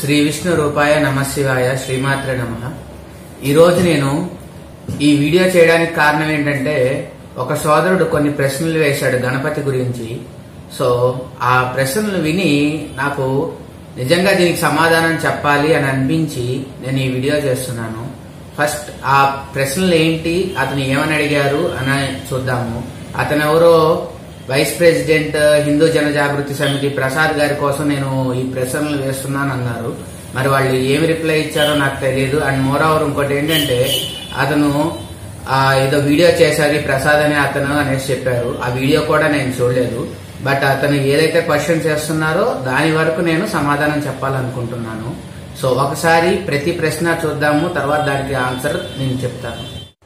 శ్రీ విష్ణు రూపాయ నమశివాయ శ్రీమాత్ర నమ ఈరోజు నేను ఈ వీడియో చేయడానికి కారణం ఏంటంటే ఒక సోదరుడు కొన్ని ప్రశ్నలు వేశాడు గణపతి గురించి సో ఆ ప్రశ్నలు విని నాకు నిజంగా దీనికి సమాధానం చెప్పాలి అని అనిపించి నేను ఈ వీడియో చేస్తున్నాను ఫస్ట్ ఆ ప్రశ్నలు ఏంటి అతను ఏమని అడిగారు అని చూద్దాము అతను ఎవరో వైస్ ప్రెసిడెంట్ హిందూ జన జాగృతి సమితి ప్రసాద్ గారి కోసం నేను ఈ ప్రశ్నలు వేస్తున్నాను అన్నారు మరి వాళ్ళు ఏమి రిప్లై ఇచ్చారో నాకు తెలియదు అండ్ మోర్ ఓవర్ ఇంకోటి ఏంటంటే అతను ఆ, ఏదో వీడియో చేశారు ఈ ప్రసాద్ అనే అతను అనేసి చెప్పారు ఆ వీడియో కూడా నేను చూడలేదు బట్ అతను ఏదైతే క్వశ్చన్స్ చేస్తున్నారో దాని వరకు నేను సమాధానం చెప్పాలనుకుంటున్నాను సో ఒకసారి ప్రతి ప్రశ్న చూద్దాము తర్వాత దానికి ఆన్సర్ నేను చెప్తాను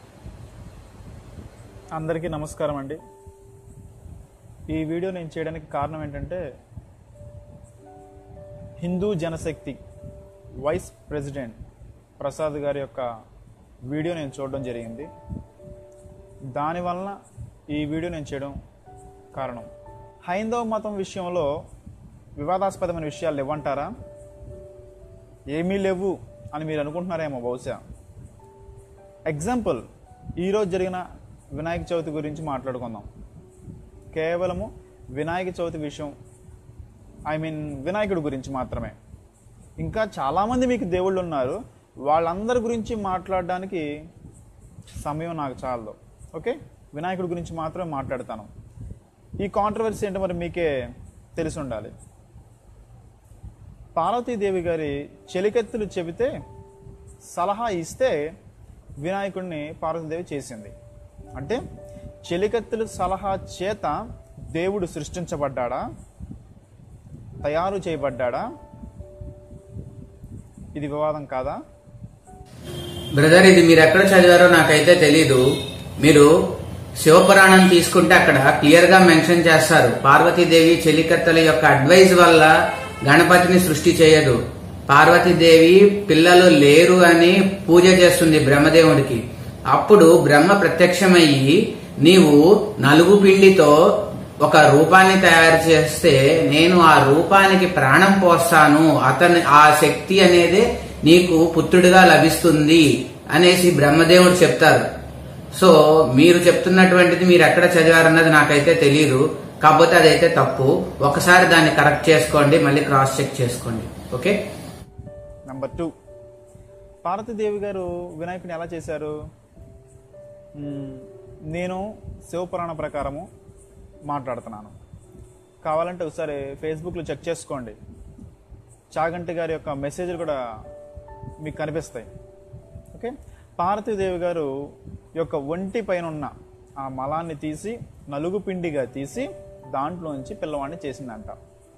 అందరికీ నమస్కారం అండి ఈ వీడియో నేను చేయడానికి కారణం ఏంటంటే హిందూ జనశక్తి వైస్ ప్రెసిడెంట్ ప్రసాద్ గారి యొక్క వీడియో నేను చూడడం జరిగింది దానివలన ఈ వీడియో నేను చేయడం కారణం హైందవ మతం విషయంలో వివాదాస్పదమైన విషయాలు ఇవ్వంటారా ఏమీ లేవు అని మీరు అనుకుంటున్నారేమో బహుశా ఎగ్జాంపుల్ ఈరోజు జరిగిన వినాయక చవితి గురించి మాట్లాడుకుందాం కేవలము వినాయక చవితి విషయం ఐ మీన్ వినాయకుడి గురించి మాత్రమే ఇంకా చాలామంది మీకు దేవుళ్ళు ఉన్నారు వాళ్ళందరి గురించి మాట్లాడడానికి సమయం నాకు చాలదు ఓకే వినాయకుడి గురించి మాత్రమే మాట్లాడతాను ఈ కాంట్రవర్సీ ఏంటో మరి మీకే తెలిసి ఉండాలి పార్వతీదేవి గారి చెలికెత్తులు చెబితే సలహా ఇస్తే వినాయకుడిని పార్వతీదేవి చేసింది అంటే చెలికత్తుల సలహా చేత దేవుడు సృష్టించబడ్డాడా తయారు చేయబడ్డాడా ఇది వివాదం కాదా బ్రదర్ ఇది మీరు ఎక్కడ చదివారో నాకైతే తెలీదు మీరు శివపురాణం తీసుకుంటే అక్కడ క్లియర్ గా మెన్షన్ చేస్తారు పార్వతీదేవి చెలికత్తల యొక్క అడ్వైజ్ వల్ల గణపతిని సృష్టి చేయదు పార్వతీదేవి పిల్లలు లేరు అని పూజ చేస్తుంది బ్రహ్మదేవుడికి అప్పుడు బ్రహ్మ ప్రత్యక్షమయ్యి నీవు నలుగు పిండితో ఒక రూపాన్ని తయారు చేస్తే నేను ఆ రూపానికి ప్రాణం పోస్తాను అతని ఆ శక్తి అనేది నీకు పుత్రుడిగా లభిస్తుంది అనేసి బ్రహ్మదేవుడు చెప్తారు సో మీరు చెప్తున్నటువంటిది మీరు ఎక్కడ చదివారన్నది నాకైతే తెలియదు కాకపోతే అదైతే తప్పు ఒకసారి దాన్ని కరెక్ట్ చేసుకోండి మళ్ళీ క్రాస్ చెక్ చేసుకోండి ఓకే నెంబర్ టూ పార్వతీదేవి గారు వినాయకుని ఎలా చేశారు మ్మ్, నేను శివపురాణ ప్రకారము మాట్లాడుతున్నాను కావాలంటే ఒకసారి ఫేస్బుక్లో చెక్ చేసుకోండి చాగంటి గారి యొక్క మెసేజ్లు కూడా మీకు కనిపిస్తాయి ఓకే పార్వతీదేవి గారు యొక్క ఒంటి పైన ఉన్న ఆ మలాన్ని తీసి నలుగు పిండిగా తీసి దాంట్లోంచి పిల్లవాడిని చేసిందంట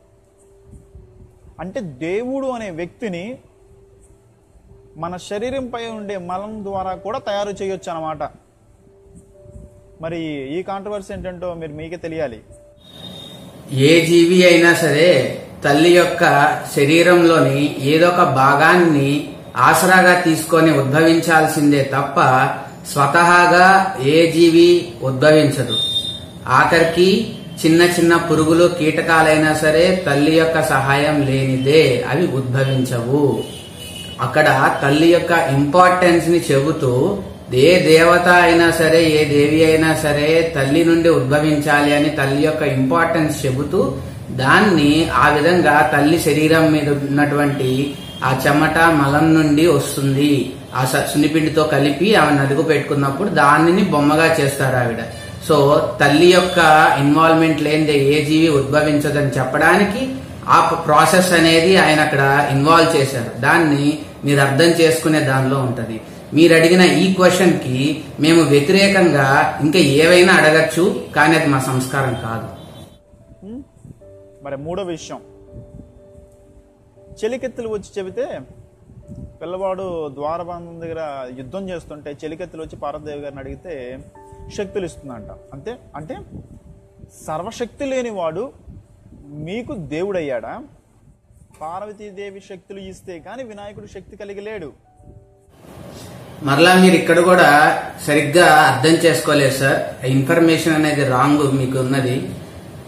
అంటే దేవుడు అనే వ్యక్తిని మన శరీరంపై ఉండే మలం ద్వారా కూడా తయారు చేయొచ్చు అన్నమాట మరి ఈ కాంట్రవర్సీ ఏంటంటో మీరు మీకే తెలియాలి ఏ జీవి అయినా సరే తల్లి యొక్క శరీరంలోని ఏదో ఒక భాగాన్ని ఆసరాగా తీసుకొని ఉద్భవించాల్సిందే తప్ప స్వతహాగా ఏ జీవి ఉద్భవించదు ఆఖరికి చిన్న చిన్న పురుగులు కీటకాలైనా సరే తల్లి యొక్క సహాయం లేనిదే అవి ఉద్భవించవు అక్కడ తల్లి యొక్క ఇంపార్టెన్స్ ని చెబుతూ ఏ దేవత అయినా సరే ఏ దేవి అయినా సరే తల్లి నుండి ఉద్భవించాలి అని తల్లి యొక్క ఇంపార్టెన్స్ చెబుతూ దాన్ని ఆ విధంగా తల్లి శరీరం మీద ఉన్నటువంటి ఆ చెమట మలం నుండి వస్తుంది ఆ స- సున్నిపిండితో కలిపి ఆమె నలుగు పెట్టుకున్నప్పుడు దానిని బొమ్మగా చేస్తారు ఆవిడ సో తల్లి యొక్క ఇన్వాల్వ్మెంట్ లేనిదే ఏ జీవి ఉద్భవించదని చెప్పడానికి ఆ ప్రాసెస్ అనేది ఆయన అక్కడ ఇన్వాల్వ్ చేశారు దాన్ని మీరు అర్థం చేసుకునే దానిలో ఉంటది మీరు అడిగిన ఈ క్వశ్చన్ కి మేము వ్యతిరేకంగా ఇంకా ఏవైనా అడగచ్చు కానీ అది మా సంస్కారం కాదు ఉం? మరి మూడో విషయం చెలికెత్తులు వచ్చి చెబితే పిల్లవాడు ద్వారబంధం దగ్గర యుద్ధం చేస్తుంటే చెలికెత్తులు వచ్చి పార్వతీదేవి గారిని అడిగితే శక్తులు ఇస్తుందంట అంతే అంటే సర్వశక్తి లేనివాడు మీకు దేవుడయ్యాడా పార్వతీదేవి శక్తులు ఇస్తే కానీ వినాయకుడు శక్తి కలిగి లేడు మరలా మీరు ఇక్కడ కూడా సరిగ్గా అర్థం చేసుకోలేదు సార్ ఇన్ఫర్మేషన్ అనేది రాంగ్ మీకు ఉన్నది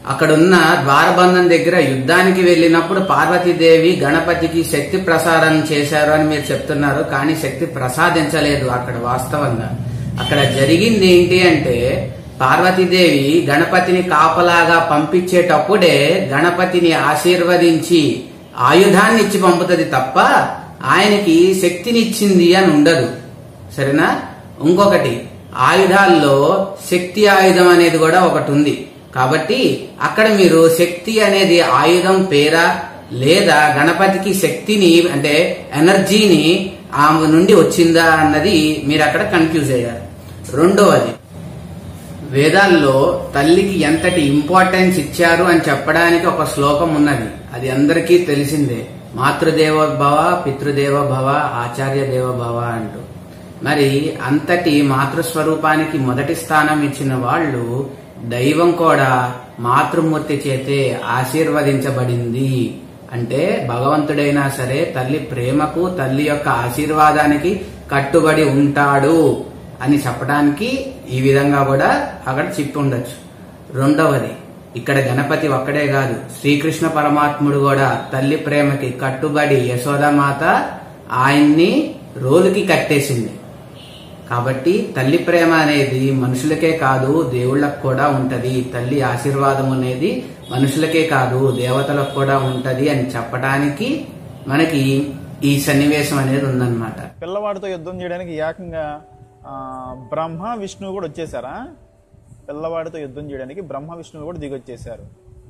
అక్కడున్న ద్వారబంధం దగ్గర యుద్ధానికి వెళ్ళినప్పుడు పార్వతీదేవి గణపతికి శక్తి ప్రసారం చేశారు అని మీరు చెప్తున్నారు కానీ శక్తి ప్రసాదించలేదు అక్కడ వాస్తవంగా అక్కడ జరిగింది ఏంటి అంటే పార్వతీదేవి గణపతిని కాపలాగా పంపించేటప్పుడే గణపతిని ఆశీర్వదించి ఆయుధాన్ని ఇచ్చి పంపుతుంది తప్ప ఆయనకి శక్తినిచ్చింది అని ఉండదు సరేనా ఇంకొకటి ఆయుధాల్లో శక్తి ఆయుధం అనేది కూడా ఒకటి ఉంది కాబట్టి అక్కడ మీరు శక్తి అనేది ఆయుధం పేరా లేదా గణపతికి శక్తిని అంటే ఎనర్జీని ఆమె నుండి వచ్చిందా అన్నది మీరు అక్కడ కన్ఫ్యూజ్ అయ్యారు రెండవది వేదాల్లో తల్లికి ఎంతటి ఇంపార్టెన్స్ ఇచ్చారు అని చెప్పడానికి ఒక శ్లోకం ఉన్నది అది అందరికీ తెలిసిందే మాతృదేవ భవ పితృదేవ భవ ఆచార్య దేవ భవ అంటూ మరి అంతటి మాతృస్వరూపానికి మొదటి స్థానం ఇచ్చిన వాళ్ళు దైవం కూడా మాతృమూర్తి చేతే ఆశీర్వదించబడింది అంటే భగవంతుడైనా సరే తల్లి ప్రేమకు తల్లి యొక్క ఆశీర్వాదానికి కట్టుబడి ఉంటాడు అని చెప్పడానికి ఈ విధంగా కూడా అక్కడ చెప్పి ఉండొచ్చు రెండవది ఇక్కడ గణపతి ఒక్కడే కాదు శ్రీకృష్ణ పరమాత్ముడు కూడా తల్లి ప్రేమకి కట్టుబడి యశోదామాత ఆయన్ని రోలుకి కట్టేసింది కాబట్టి తల్లి ప్రేమ అనేది మనుషులకే కాదు దేవుళ్ళకు కూడా ఉంటది తల్లి ఆశీర్వాదం అనేది మనుషులకే కాదు దేవతలకు కూడా ఉంటది అని చెప్పడానికి మనకి ఈ సన్నివేశం అనేది ఉందన్నమాట పిల్లవాడితో యుద్ధం చేయడానికి ఏకంగా ఆ, బ్రహ్మ విష్ణువు కూడా వచ్చేసారా పిల్లవాడితో యుద్ధం చేయడానికి బ్రహ్మ విష్ణువు కూడా దిగొచ్చేసారు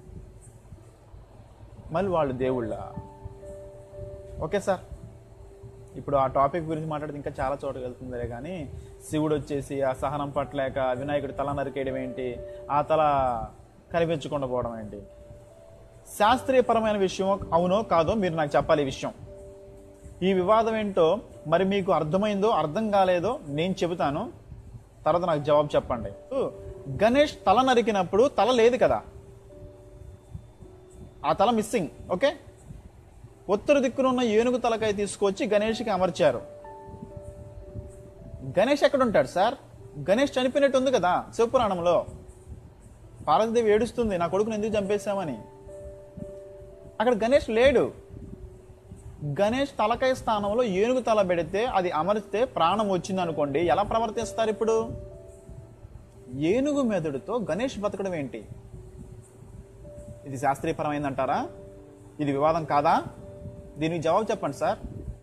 మళ్ళీ వాళ్ళు దేవుళ్ళ ఓకే సార్ ఇప్పుడు ఆ టాపిక్ గురించి మాట్లాడితే ఇంకా చాలా చోట్ల వెళ్తుందిలే కానీ శివుడు వచ్చేసి ఆ సహనం పట్టలేక వినాయకుడి తల నరికేయడం ఏంటి ఆ తల కనిపించకుండా పోవడం ఏంటి శాస్త్రీయపరమైన విషయం అవునో కాదో మీరు నాకు చెప్పాలి ఈ విషయం ఈ వివాదం ఏంటో మరి మీకు అర్థమైందో అర్థం కాలేదో నేను చెబుతాను తర్వాత నాకు జవాబు చెప్పండి గణేష్ తల నరికినప్పుడు తల లేదు కదా ఆ తల మిస్సింగ్ ఓకే ఉత్తర దిక్కున ఉన్న ఏనుగు తలకాయ తీసుకొచ్చి గణేష్కి అమర్చారు గణేష్ ఎక్కడ ఉంటాడు సార్ గణేష్ చనిపోయినట్టు ఉంది కదా శివపురాణంలో పార్వతీదేవి ఏడుస్తుంది నా కొడుకుని ఎందుకు చంపేశామని అక్కడ గణేష్ లేడు గణేష్ తలకాయ స్థానంలో ఏనుగు తల పెడితే అది అమరిస్తే ప్రాణం వచ్చింది అనుకోండి ఎలా ప్రవర్తిస్తారు ఇప్పుడు ఏనుగు మెదడుతో గణేష్ బతకడం ఏంటి ఇది శాస్త్రీయపరమైందంటారా ఇది వివాదం కాదా దీనికి జవాబు చెప్పండి సార్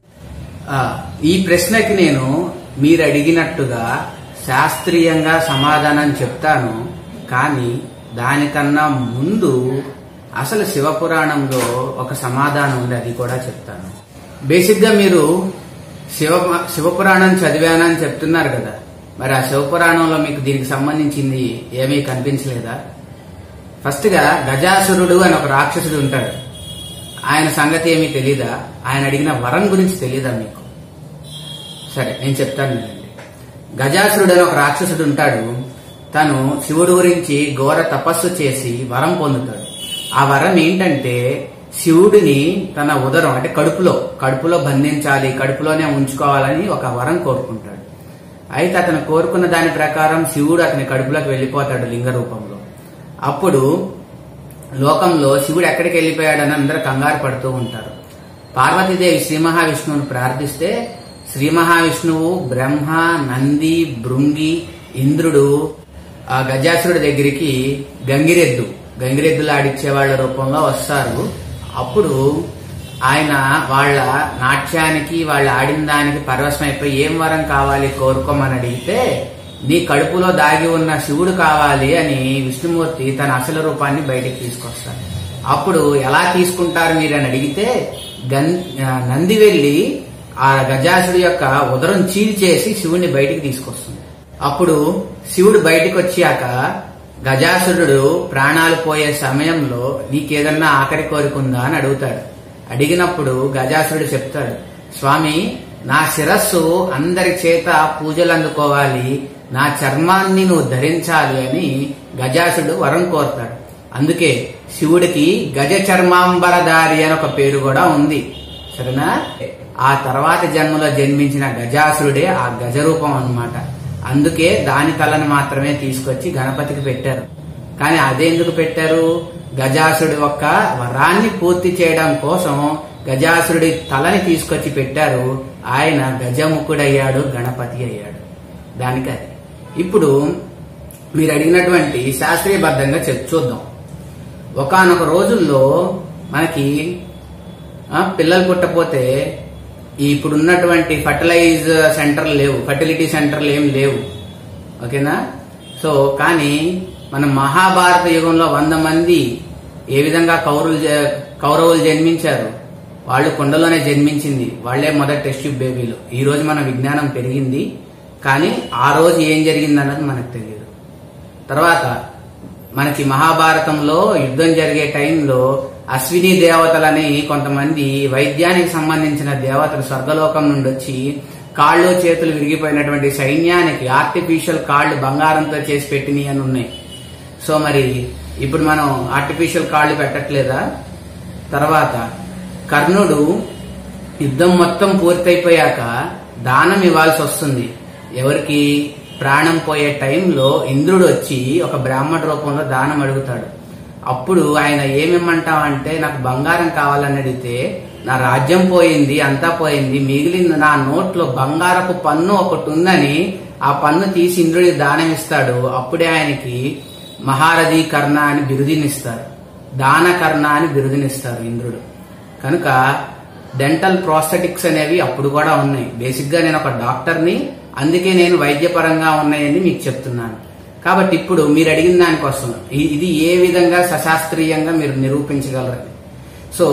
ఆ, ఈ ప్రశ్నకి నేను మీరు అడిగినట్టుగా శాస్త్రీయంగా సమాధానం చెప్తాను కానీ దానికన్నా ముందు అసలు శివపురాణంలో ఒక సమాధానం ఉంది అది కూడా చెప్తాను బేసిక్ గా మీరు శివ శివపురాణం చదివానని చెప్తున్నారు కదా మరి ఆ శివపురాణంలో మీకు దీనికి సంబంధించింది ఏమీ కనిపించలేదా ఫస్ట్ గా గజాసురుడు అని ఒక రాక్షసుడు ఉంటాడు ఆయన సంగతి ఏమీ తెలీదా ఆయన అడిగిన వరం గురించి తెలీదా మీకు సరే నేను చెప్తాను వినండి గజాసురుడు అని ఒక రాక్షసుడు ఉంటాడు తను శివుడు గురించి ఘోర తపస్సు చేసి వరం పొందుతాడు ఆ వరం ఏంటంటే శివుడిని తన ఉదరం అంటే కడుపులో కడుపులో బంధించాలి కడుపులోనే ఉంచుకోవాలని ఒక వరం కోరుకుంటాడు అయితే అతను కోరుకున్న దాని ప్రకారం శివుడు అతని కడుపులోకి వెళ్ళిపోతాడు లింగ రూపంలో అప్పుడు లోకంలో శివుడు ఎక్కడికి వెళ్ళిపోయాడని అందరూ కంగారు పడుతూ ఉంటారు పార్వతీదేవి శ్రీ మహావిష్ణువుని ప్రార్థిస్తే శ్రీ మహావిష్ణువు బ్రహ్మ నంది భృంగి ఇంద్రుడు ఆ గజాసురుడి దగ్గరికి గంగిరెద్దు గంగిరెద్దులు ఆడిచ్చే వాళ్ళ రూపంలో వస్తారు అప్పుడు ఆయన వాళ్ళ నాట్యానికి వాళ్ళు ఆడిన దానికి పరవశమైపోయి ఏం వరం కావాలి కోరుకోమని అడిగితే నీ కడుపులో దాగి ఉన్న శివుడు కావాలి అని విష్ణుమూర్తి తన అసలు రూపాన్ని బయటికి తీసుకొస్తారు అప్పుడు ఎలా తీసుకుంటారు మీరు అని అడిగితే గన్ ఆ, నంది వెళ్లి ఆ గజాసుడి యొక్క ఉదరం చీల్చేసి శివుడిని బయటికి తీసుకొస్తుంది అప్పుడు శివుడు బయటికి వచ్చాక గజాసురుడు ప్రాణాలు పోయే సమయంలో నీకేదన్నా ఆఖరి కోరికుందా అని అడుగుతాడు అడిగినప్పుడు గజాసురుడు చెప్తాడు స్వామి నా శిరస్సు అందరి చేత పూజలు అందుకోవాలి నా చర్మాన్ని నువ్వు ధరించాలి అని గజాసుడు వరం కోరుతాడు అందుకే శివుడికి గజ చర్మాంబరధారి అని ఒక పేరు కూడా ఉంది సరేనా ఆ తర్వాత జన్మలో జన్మించిన గజాసురుడే ఆ గజ రూపం అన్నమాట అందుకే దాని తలను మాత్రమే తీసుకొచ్చి గణపతికి పెట్టారు కానీ అదెందుకు పెట్టారు గజాసుడి యొక్క వరాన్ని పూర్తి చేయడం కోసం గజాసుడి తలని తీసుకొచ్చి పెట్టారు ఆయన గజముఖుడయ్యాడు గణపతి అయ్యాడు దానికి అది ఇప్పుడు మీరు అడిగినటువంటి శాస్త్రీయబద్ధంగా చెప్ చూద్దాం ఒకానొక రోజుల్లో మనకి ఆ, పిల్లలు పుట్టపోతే ఈ ఇప్పుడు ఉన్నటువంటి ఫర్టిలైజ్ సెంటర్లు లేవు ఫర్టిలిటీ సెంటర్లు ఏం లేవు ఓకేనా సో కానీ మన మహాభారత యుగంలో వంద మంది ఏ విధంగా కౌరవులు జ- కౌరవులు జన్మించారు వాళ్ళు కొండలోనే జన్మించింది వాళ్లే మొదటి టెస్ట్ ట్యూబ్ బేబీలు ఈ రోజు మన విజ్ఞానం పెరిగింది కానీ ఆ రోజు ఏం జరిగింది అన్నది మనకు తెలియదు తర్వాత మనకి మహాభారతంలో యుద్ధం జరిగే టైంలో అశ్విని దేవతలని కొంతమంది వైద్యానికి సంబంధించిన దేవతలు స్వర్గలోకం నుండి వచ్చి కాళ్ళు చేతులు విరిగిపోయినటువంటి సైన్యానికి ఆర్టిఫిషియల్ కాళ్ళు బంగారంతో చేసి పెట్టినవి అని ఉన్నాయి సో మరి ఇప్పుడు మనం ఆర్టిఫిషియల్ కాళ్ళు పెట్టట్లేదా తర్వాత కర్ణుడు యుద్ధం మొత్తం పూర్తయిపోయాక దానం ఇవ్వాల్సి వస్తుంది ఎవరికి ప్రాణం పోయే టైంలో ఇంద్రుడు వచ్చి ఒక బ్రాహ్మణ రూపంలో దానం అడుగుతాడు అప్పుడు ఆయన ఏమిమ్మంటావంటే నాకు బంగారం కావాలని అడిగితే నా రాజ్యం పోయింది అంతా పోయింది మిగిలిన నా నోట్లో బంగారపు పన్ను ఒకటి ఉందని ఆ పన్ను తీసి ఇంద్రుడికి దానం ఇస్తాడు అప్పుడే ఆయనకి మహారథి కర్ణ అని బిరుదునిస్తారు దాన కర్ణ అని బిరుదునిస్తారు ఇంద్రుడు కనుక డెంటల్ ప్రోస్థెటిక్స్ అనేవి అప్పుడు కూడా ఉన్నాయి బేసిక్ గా నేను ఒక డాక్టర్ని అందుకే నేను వైద్యపరంగా ఉన్నాయని మీకు చెప్తున్నాను కాబట్టి ఇప్పుడు మీరు అడిగిన దానికోసం ఇ- ఇది ఏ విధంగా సశాస్త్రీయంగా మీరు నిరూపించగలరు సో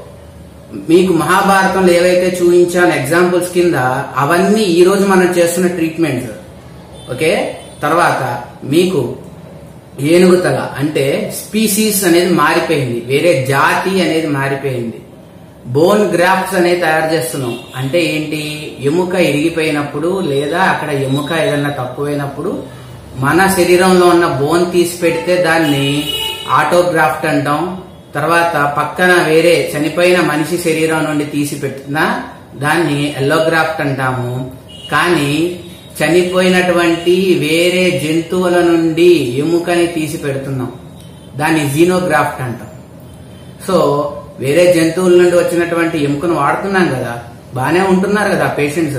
మీకు మహాభారతంలో ఏవైతే చూపించాను ఎగ్జాంపుల్స్ కింద అవన్నీ ఈ రోజు మనం చేస్తున్న ట్రీట్మెంట్స్ ఓకే తర్వాత మీకు ఏనుగు తల అంటే స్పీసీస్ అనేది మారిపోయింది వేరే జాతి అనేది మారిపోయింది బోన్ గ్రాఫ్ట్స్ అనేది తయారు చేస్తున్నాం అంటే ఏంటి ఎముక ఇరిగిపోయినప్పుడు లేదా అక్కడ ఎముక ఏదన్నా తక్కువైనప్పుడు మన శరీరంలో ఉన్న బోన్ తీసి పెడితే దాన్ని ఆటోగ్రాఫ్ట్ అంటాం తర్వాత పక్కన వేరే చనిపోయిన మనిషి శరీరం నుండి తీసి పెట్టిన దాన్ని ఎల్లోగ్రాఫ్ట్ అంటాము కానీ చనిపోయినటువంటి వేరే జంతువుల నుండి ఎముకని తీసి పెడుతున్నాం దాన్ని జీనోగ్రాఫ్ట్ అంటాం సో వేరే జంతువుల నుండి వచ్చినటువంటి ఎముకను వాడుతున్నాం కదా బానే ఉంటున్నారు కదా పేషెంట్స్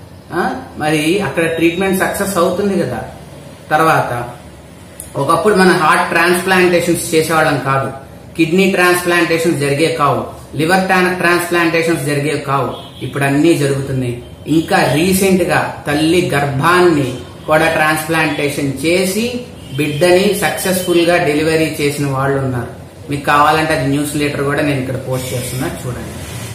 మరి అక్కడ ట్రీట్మెంట్ సక్సెస్ అవుతుంది కదా తర్వాత ఒకప్పుడు మన హార్ట్ ట్రాన్స్ప్లాంటేషన్స్ చేసేవాళ్ళం కాదు కిడ్నీ ట్రాన్స్ప్లాంటేషన్స్ జరిగే కావు లివర్ ట్రాన్స్ప్లాంటేషన్స్ జరిగే కావు ఇప్పుడు అన్నీ జరుగుతున్నాయి ఇంకా రీసెంట్ గా తల్లి గర్భాన్ని కూడా ట్రాన్స్ప్లాంటేషన్ చేసి బిడ్డని సక్సెస్ఫుల్ గా డెలివరీ చేసిన వాళ్ళు ఉన్నారు మీకు కావాలంటే అది న్యూస్ లెటర్ కూడా నేను ఇక్కడ పోస్ట్ చేస్తున్నా చూడండి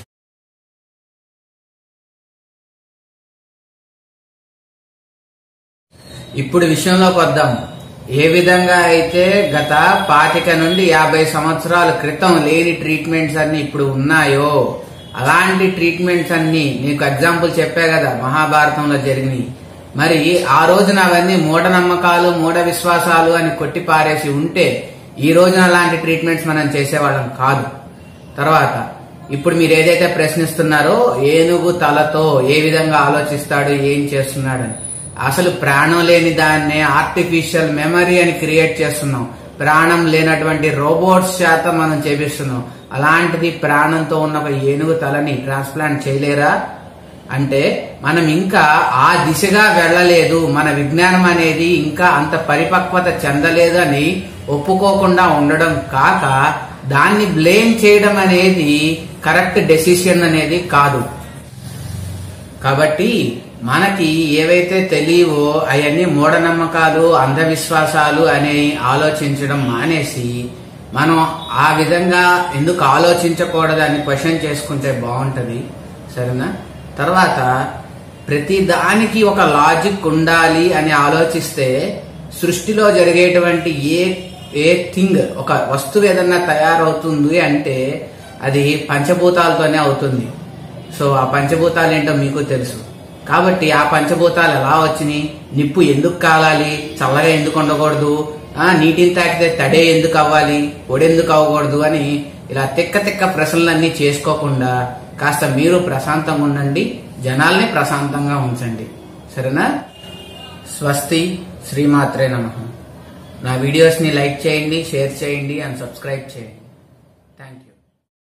ఇప్పుడు విషయంలోకి వద్దాం ఏ విధంగా అయితే గత పాతిక నుండి యాభై సంవత్సరాల క్రితం లేని ట్రీట్మెంట్స్ అన్ని ఇప్పుడు ఉన్నాయో అలాంటి ట్రీట్మెంట్స్ అన్ని నీకు ఎగ్జాంపుల్ చెప్పా కదా మహాభారతంలో జరిగినాయి మరి ఆ రోజున అవన్నీ మూఢనమ్మకాలు మూఢ విశ్వాసాలు అని కొట్టి పారేసి ఉంటే ఈ రోజున అలాంటి ట్రీట్మెంట్స్ మనం చేసేవాళ్ళం కాదు తర్వాత ఇప్పుడు మీరు ఏదైతే ప్రశ్నిస్తున్నారో ఏనుగు తలతో ఏ విధంగా ఆలోచిస్తాడు ఏం చేస్తున్నాడని అసలు ప్రాణం లేని దాన్నే ఆర్టిఫిషియల్ మెమరీ అని క్రియేట్ చేస్తున్నాం ప్రాణం లేనటువంటి రోబోట్స్ చేత మనం చేపిస్తున్నాం అలాంటిది ప్రాణంతో ఉన్న ఒక ఏనుగు తలని ట్రాన్స్ప్లాంట్ చేయలేరా అంటే మనం ఇంకా ఆ దిశగా వెళ్ళలేదు మన విజ్ఞానం అనేది ఇంకా అంత పరిపక్వత చెందలేదు అని ఒప్పుకోకుండా ఉండడం కాక దాన్ని బ్లేమ్ చేయడం అనేది కరెక్ట్ డెసిషన్ అనేది కాదు కాబట్టి మనకి ఏవైతే తెలియవో అవన్నీ మూఢనమ్మకాలు అంధవిశ్వాసాలు అని ఆలోచించడం మానేసి మనం ఆ విధంగా ఎందుకు ఆలోచించకూడదని క్వశ్చన్ చేసుకుంటే బాగుంటది సరేనా తర్వాత ప్రతి దానికి ఒక లాజిక్ ఉండాలి అని ఆలోచిస్తే సృష్టిలో జరిగేటువంటి ఏ ఏ థింగ్ ఒక వస్తువు ఏదన్నా తయారవుతుంది అంటే అది పంచభూతాలతోనే అవుతుంది సో ఆ పంచభూతాలు ఏంటో మీకు తెలుసు కాబట్టి ఆ పంచభూతాలు ఎలా వచ్చినాయి నిప్పు ఎందుకు కాలాలి చల్లగా ఎందుకు ఉండకూడదు ఆ నీటిని తాకితే తడే ఎందుకు అవ్వాలి పొడెందుకు అవ్వకూడదు అని ఇలా తిక్క తిక్క ప్రశ్నలన్నీ చేసుకోకుండా కాస్త మీరు ప్రశాంతంగా ఉండండి జనాల్ని ప్రశాంతంగా ఉంచండి సరేనా స్వస్తి శ్రీమాత్రే నమః నా వీడియోస్ ని లైక్ చేయండి షేర్ చేయండి అండ్ సబ్స్క్రైబ్ చేయండి